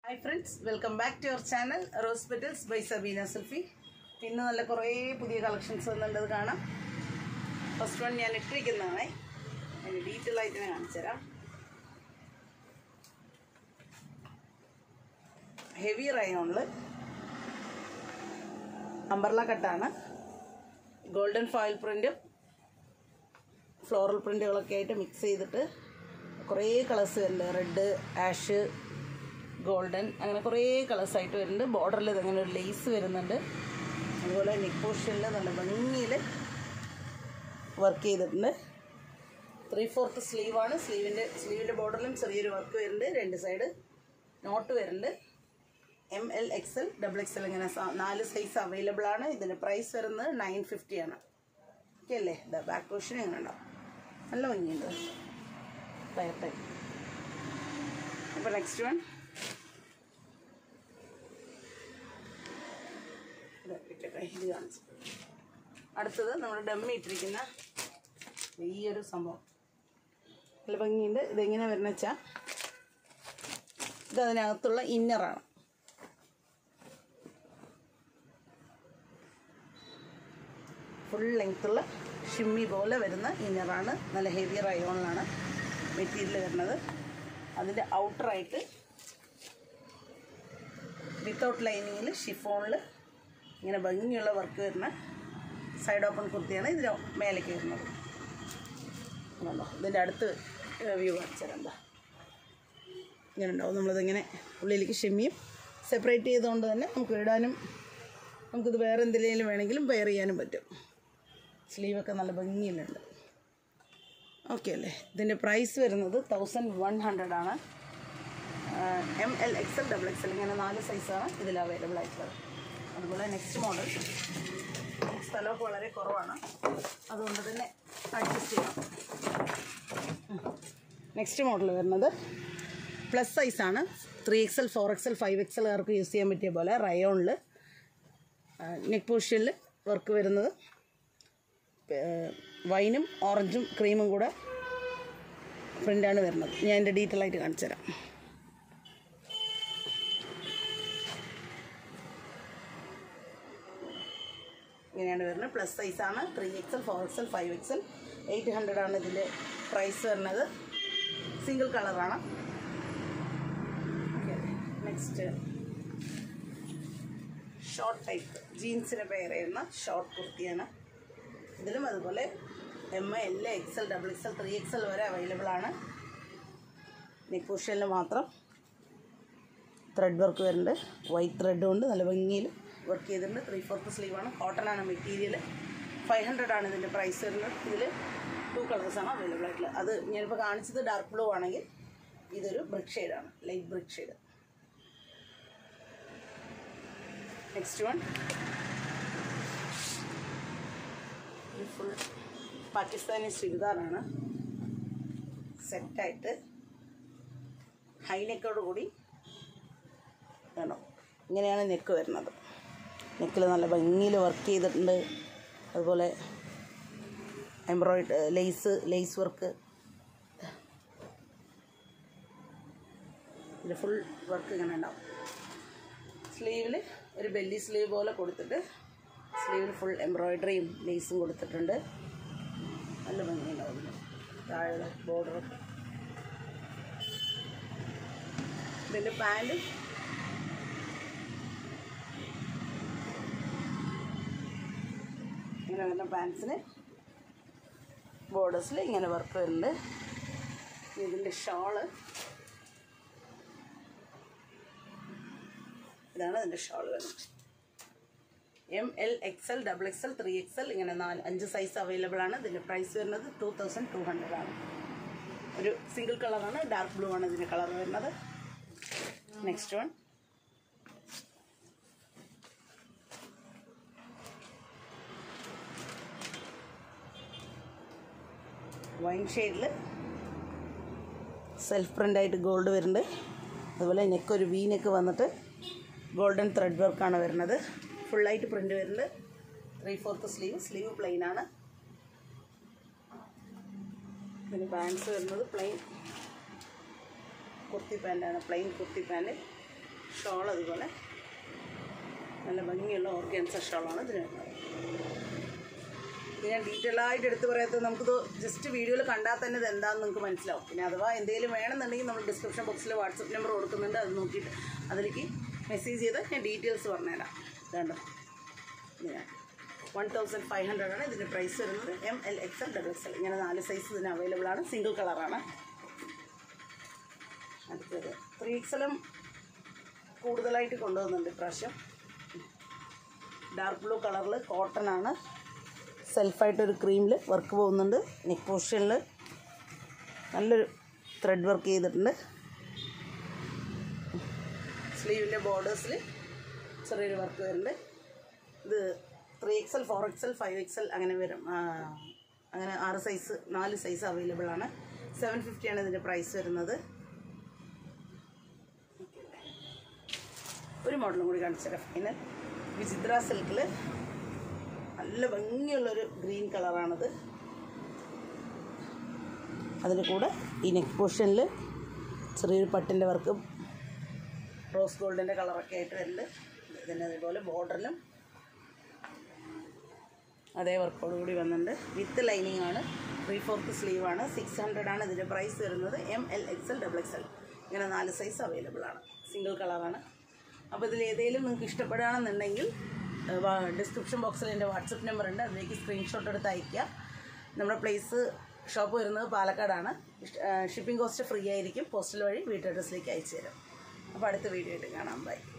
hi friends welcome back to your channel Rose Petals by Sabeena selfie ഇന്ന് നല്ല കുറേ പുതിയ കളക്ഷൻസ് വന്നിട്ടത് കാണാം ഫസ്റ്റ് വൺ ഞാൻ ഇട്ടിരിക്കുന്നതാണ് അതിന് ഡീറ്റെയിൽ ആയിട്ട് ഞാൻ കാണിച്ചു തരാം ഹെവി റയോണിൽ അമ്പർല കട്ടാണ് ഗോൾഡൻ ഫോയിൽ പ്രിൻറ്റും ഫ്ലോറൽ പ്രിൻറ്റുകളൊക്കെ ആയിട്ട് മിക്സ് ചെയ്തിട്ട് കുറേ കളേഴ്സ് വരുന്നുണ്ട് റെഡ് ആഷ് ഗോൾഡൻ അങ്ങനെ കുറേ കളേഴ്സ് ആയിട്ട് വരുന്നുണ്ട് ബോർഡറിൽ ഇതങ്ങനെ ഒരു ലേസ് വരുന്നുണ്ട് അതുപോലെ നെക്ക് പോർഷനിൽ നല്ല ഭംഗിയിൽ വർക്ക് ചെയ്തിട്ടുണ്ട് ത്രീ ഫോർത്ത് സ്ലീവാണ് സ്ലീവിൻ്റെ സ്ലീവിൻ്റെ ബോർഡറിലും ചെറിയൊരു വർക്ക് വരുന്നുണ്ട് രണ്ട് സൈഡ് നോട്ട് വരുന്നുണ്ട് M L X L double X L ഇങ്ങനെ സ- നാല് സൈസ് അവൈലബിൾ ആണ് ഇതിൻ്റെ പ്രൈസ് വരുന്നത് നയൻ ഫിഫ്റ്റി ആണ് ഓക്കെ അല്ലേ ഇതാ ബാക്ക് പോർഷൻ എങ്ങനെ ഉണ്ടാവും നല്ല ഭംഗിയുണ്ട് ടയർ ടൈപ്പ് അപ്പോൾ നെക്സ്റ്റ് വൺ ഇത് കാണിച്ചു അടുത്തത് നമ്മൾ ഡമ്മി ഇട്ടിരിക്കുന്ന ഈ ഒരു സംഭവം നല്ല ഭംഗിയുണ്ട് ഇതെങ്ങനെ വരുന്ന വെച്ചാൽ ഇത് അതിനകത്തുള്ള ഇന്നറാണ് ഫുൾ ലെങ്ത്തുള്ള ഷിമ്മി പോലെ വരുന്ന ഇന്നറാണ് നല്ല ഹെവി റയോണിലാണ് മെറ്റീരിയൽ വരുന്നത് അതിൻ്റെ ഔട്ടറായിട്ട് വിത്തൗട്ട് ലൈനിങ്ങിൽ ഷിഫോണിൽ ഇങ്ങനെ ഭംഗിയുള്ള വർക്ക് വരുന്ന സൈഡ് ഓപ്പൺ കുർത്തിയാണ് ഇതിന് മേലേക്ക് വരുന്നത് കണ്ടോ ഇതിൻ്റെ അടുത്ത് വ്യൂ കാണിച്ചു തരാം എന്താ ഇങ്ങനെ ഉണ്ടാവും നമ്മളിതിങ്ങനെ ഉള്ളിലേക്ക് ഷിമ്മിയും സെപ്പറേറ്റ് ചെയ്തുകൊണ്ട് തന്നെ നമുക്ക് ഇടാനും നമുക്കിത് വേറെ എന്തെങ്കിലും വേണമെങ്കിലും പെയർ ചെയ്യാനും പറ്റും സ്ലീവൊക്കെ നല്ല ഭംഗിയിലുണ്ട് ഓക്കെ അല്ലേ ഇതിൻ്റെ പ്രൈസ് വരുന്നത് തൗസൻഡ് വൺ ഹൺഡ്രഡ് ആണ് M L X L double X L ഇങ്ങനെ നാല് സൈസാണ് ഇതിൽ അവൈലബിൾ ആയിട്ടുള്ളത് അതുപോലെ നെക്സ്റ്റ് മോഡൽ സ്ഥലമൊക്കെ വളരെ കുറവാണ് അതുകൊണ്ട് തന്നെ അഡ്ജസ്റ്റ് ചെയ്യാം നെക്സ്റ്റ് മോഡൽ വരുന്നത് പ്ലസ് സൈസാണ് three X L four X L five X എൽകാർക്ക് യൂസ് ചെയ്യാൻ പറ്റിയ പോലെ റയോണിൽ നെക്ക് പോഷ്യനിൽ വർക്ക് വരുന്നത് ഏഹ് വൈനും ഓറഞ്ചും ക്രീമും കൂടെ പ്രിൻ്റാണ് വരുന്നത് ഞാൻ എൻ്റെ ഡീറ്റെയിൽ ആയിട്ട് കാണിച്ചു തരാം ഇങ്ങനെയാണ് വരുന്നത് പ്ലസ് സൈസാണ് three X L four X L five X L eight hundred ആണ് ഇതിൻ്റെ പ്രൈസ് വരുന്നത് സിംഗിൾ കളറാണ് ഓക്കെ നെക്സ്റ്റ് ഷോർട്ട് ടൈപ്പ് ജീൻസിന് പെയർ ചെയ്യുന്ന ഷോർട്ട് കുർത്തിയാണ് ഇതിലും അതുപോലെ M L X L double X L three X L വരെ അവൈലബിൾ ആണ് നെക്ക് പോർഷനിൽ മാത്രം ത്രെഡ് വർക്ക് വരുന്നുണ്ട് വൈറ്റ് ത്രെഡ് കൊണ്ട് നല്ല ഭംഗിയിൽ വർക്ക് ചെയ്തിട്ടുണ്ട് ത്രീ ഫോർത്ത് സ്ലീവാണ് കോട്ടൺ ആണ് മെറ്റീരിയൽ ഫൈവ് ഹൺഡ്രഡ് ആണ് ഇതിൻ്റെ പ്രൈസ് വരുന്നത് ഇതിൽ ടു കളേഴ്സാണ് അവൈലബിൾ ആയിട്ടുള്ളത് അത് ഞാനിപ്പോൾ കാണിച്ചത് ഡാർക്ക് ബ്ലൂ ആണെങ്കിൽ ഇതൊരു ബ്രിക്ക് ഷെയ്ഡാണ് light brick shade next one full Pakistani ചുരിദാറാണ് സെറ്റായിട്ട് ഹൈനെക്കോട് കൂടി വേണോ ഇങ്ങനെയാണ് നെക്ക് വരുന്നത് നെക്കിൽ നല്ല ഭംഗിയിൽ വർക്ക് ചെയ്തിട്ടുണ്ട് അതുപോലെ എംബ്രോയിഡ് ലേസ് ലേസ് വർക്ക് ഇതിൽ ഫുൾ വർക്ക് ഇങ്ങനെ ഉണ്ടാവും സ്ലീവിൽ ഒരു ബെല്ലി സ്ലീവ് പോലെ കൊടുത്തിട്ട് സ്ലീവിൽ ഫുൾ എംബ്രോയിഡറിയും ലേസും കൊടുത്തിട്ടുണ്ട് നല്ല ഭംഗിയുണ്ടാവും ഇതിന് താഴെ ബോർഡറൊക്കെ ഇതിൻ്റെ പാൻറ് ഇങ്ങനെ വരുന്ന പാൻസിന് ബോർഡേഴ്സിൽ ഇങ്ങനെ വർക്ക് വരുന്നുണ്ട് ഇതിൻ്റെ ഷാള് ഇതാണ് ഇതിൻ്റെ ഷാൾ വരുന്നത് M L X L double X L three X L ഇങ്ങനെ നാല് അഞ്ച് സൈസ് അവൈലബിൾ ആണ് ഇതിൻ്റെ പ്രൈസ് വരുന്നത് ടു തൗസൻഡ് ടു ഹൺഡ്രഡ് ആണ് ഒരു സിംഗിൾ കളറാണ് ഡാർക്ക് ബ്ലൂ ആണ് ഇതിൻ്റെ കളർ വരുന്നത് നെക്സ്റ്റ് വൺ വൈൻ ഷെയ്ഡിൽ സെൽഫ് പ്രിൻ്റായിട്ട് ഗോൾഡ് വരുന്നുണ്ട് അതുപോലെ നെക്ക് ഒരു വി നെക്ക് വന്നിട്ട് ഗോൾഡൻ ത്രെഡ് വർക്കാണ് വരുന്നത് ഫുള്ളായിട്ട് പ്രിൻ്റ് വരുന്നുണ്ട് three fourth sleeve sleeve plain ആണ് പിന്നെ പാൻസ് വരുന്നത് പ്ലെയിൻ കുർത്തി പാൻറ്റാണ് പ്ലെയിൻ കുർത്തി പാൻറ്റ് ഷോൾ അതുപോലെ നല്ല ഭംഗിയുള്ള ഓർഗൻസ ഷോളാണ് ഇതിന് വരുന്നത് ഇത് ഞാൻ ഡീറ്റെയിൽ ആയിട്ട് എടുത്ത് പറയാത്തത് നമുക്കിത് ജസ്റ്റ് വീഡിയോയിൽ കണ്ടാൽ തന്നെ ഇത് എന്താണെന്ന് നിങ്ങൾക്ക് മനസ്സിലാവും പിന്നെ അഥവാ എന്തെങ്കിലും വേണമെന്നുണ്ടെങ്കിൽ നമ്മൾ ഡിസ്ക്രിപ്ഷൻ ബോക്സിൽ വാട്സപ്പ് നമ്പർ കൊടുക്കുന്നുണ്ട് അത് നോക്കിയിട്ട് അതിലേക്ക് മെസ്സേജ് ചെയ്ത് ഞാൻ ഡീറ്റെയിൽസ് പറഞ്ഞുതരാം ഇതാണ്ടോ ഇങ്ങനെ വൺ തൗസൻഡ് ഫൈവ് ഹൺഡ്രഡ് ആണ് ഇതിൻ്റെ പ്രൈസ് വരുന്നത് M L X L double X L ഇങ്ങനെ നാല് സൈസ് ഇതിന് അവൈലബിൾ ആണ് സിംഗിൾ കളറാണ് അടുത്തത് ത്രീ എക്സലും കൂടുതലായിട്ട് കൊണ്ടുവന്നുണ്ട് ഇപ്രാവശ്യം ഡാർക്ക് ബ്ലൂ കളറിൽ കോട്ടൺ ആണ് സെൽഫായിട്ടൊരു ക്രീമിൽ വർക്ക് പോകുന്നുണ്ട് നെക്ക് പോർഷനിൽ നല്ലൊരു ത്രെഡ് വർക്ക് ചെയ്തിട്ടുണ്ട് സ്ലീവിൻ്റെ ബോർഡേഴ്സിൽ ചെറിയൊരു വർക്ക് വരുന്നുണ്ട് ഇത് three XL four XL five XL അങ്ങനെ വരും ആ, അങ്ങനെ ആറ് സൈസ് നാല് സൈസ് അവൈലബിൾ ആണ് സെവൻ ഫിഫ്റ്റിയാണ് ഇതിൻ്റെ പ്രൈസ് വരുന്നത് ഒരു മോഡലും കൂടി കാണിച്ചുതരാം ഫൈനൽ വിചിത്ര സിൽക്കിൽ നല്ല ഭംഗിയുള്ളൊരു ഗ്രീൻ കളറാണത് അതിൻ്റെ കൂടെ ഈ നെക്ക് പോർഷനിൽ ചെറിയൊരു പട്ടിൻ്റെ വർക്കും റോസ് ഗോൾഡിൻ്റെ കളറൊക്കെ ആയിട്ട് വരുന്നുണ്ട് ഇതിന് അതേപോലെ ബോർഡറിലും അതേ വർക്കോട് കൂടി വന്നിട്ടുണ്ട് വിത്ത് ലൈനിങ് ആണ് ത്രീ ഫോർത്ത് സ്ലീവ് ആണ് സിക്സ് ഹൺഡ്രഡ് ആണ് ഇതിൻ്റെ പ്രൈസ് വരുന്നത് M L X L double X L ഇങ്ങനെ നാല് സൈസ് അവൈലബിൾ ആണ് സിംഗിൾ കളറാണ് അപ്പോൾ ഇതിൽ ഏതെങ്കിലും നിങ്ങൾക്ക് ഇഷ്ടപ്പെടുകയാണെന്നുണ്ടെങ്കിൽ ഡിസ്ക്രിപ്ഷൻ ബോക്സിൽ എൻ്റെ വാട്സപ്പ് നമ്പർ ഉണ്ട് അതിലേക്ക് സ്ക്രീൻഷോട്ട് എടുത്ത് അയയ്ക്കുക നമ്മുടെ പ്ലേസ് ഷോപ്പ് വരുന്നത് പാലക്കാടാണ് ഷിപ്പിംഗ് കോസ്റ്റ് ഫ്രീ ആയിരിക്കും പോസ്റ്റൽ വഴി വീട്ടഡ്രസ്സിലേക്ക് അയച്ചു തരും അപ്പോൾ അടുത്ത വീഡിയോ ആയിട്ട് കാണാം ബൈ